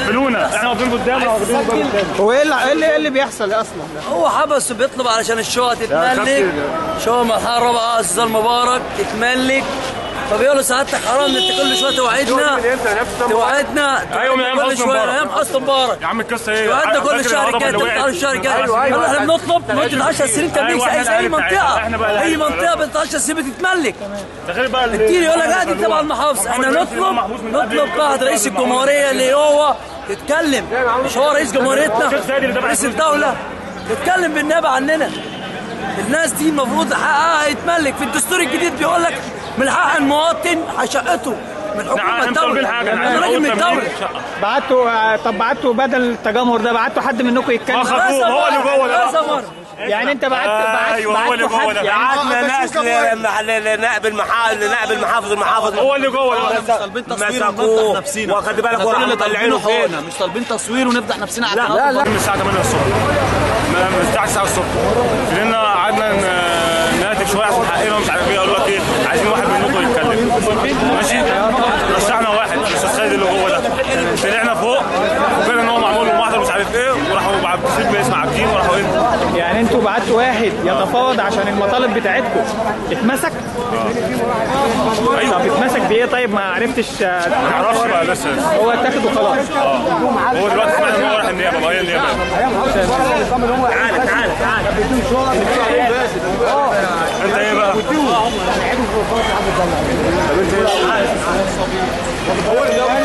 قفلونا احنا واقفين قدام واقفين قدام هو ايه اللي ايه اللي, إيه اللي بيحصل اصلا ده؟ هو حبسه بيطلب علشان الشقق تتملك كابتن. شقق مرحله رابعه استاذ المبارك تتملك فبيقول له سعادتك حرام ان انت كل شويه توعدنا توعدنا أيوة، من أيام كل حسني شويه مبارك. ايام حسني مبارك يا عم القصه ايه توعدنا كل فاكر شهر الهضبة الجاي اللي تطلع وقعت؟ الشهر الجاي أيوة، أيوة، يلا احنا أيوة. بنطلب مده 10 سنين تمليك أيوة، زي إحنا زي اي الأهالي منطقه بتاعتنا. إحنا بقى اي الأهالي منطقه ب 10 سنين بتتملك ده غير بقى ال- كتير يقول لك لا دي تبع المحافظ احنا نطلب نطلب بعد رئيس الجمهوريه اللي هو يتكلم مش هو رئيس جمهوريتنا الشيخ زايد اللي تبع رئيس فلوس الدوله يتكلم بالنيابه عننا الناس دي المفروض حقها يتملك في الدستور الجديد بيقول لك من حق المواطن شقته من نعم، حكومه إحنا الدوله طالبين حاجة، انا نعم، راجل من أول الدوله تمليك شقة. بعتوا طب بعتوا بدل التجمهر ده بعتوا حد منكم ما يتكلم خدوه هو اللي جوه ده كذا مرة. يعني انت بعت بعت أيوة، هو اللي بعتوا جوه حد ده. يعني بعتنا ناس ل- لنائب المحافظ لنائب المحافظ المحافظ هو اللي جوه ده طالبين تصوير مسكوه ونفضح نفسنا واخد بالك احنا كل وراحوا اللي مطلعينه طالبينه فين حقوقنا مش طالبين تصوير ونفضح نفسنا على لا لا من الساعه 8 الصبح من من الساعه 9 الصبح لان قعدنا ن- نهاتف شويه عشان حقنا ومش عارف ايه يقول لك ايه عايزين واحد منكم يتكلم ماشي رشحنا واحد الاستاذ خالد اللي هو ده طلعنا فوق وكان ان هو معمول له محضر مش عارف ايه وراحوا بعد بسيط باسم عابدين وراحوا ايه يعني انتوا بعتوا واحد يتفاوض عشان المطالب بتاعتكم اتمسك ايوه طب اتمسك بايه طيب ما عرفتش آه، ما اعرفش بقى لسه هو اتاخد وخلاص هو دلوقتي سمعنا ان هو راح النيابه بقى هي النيابه تعال تعال تعال انت ايه بقى؟ هو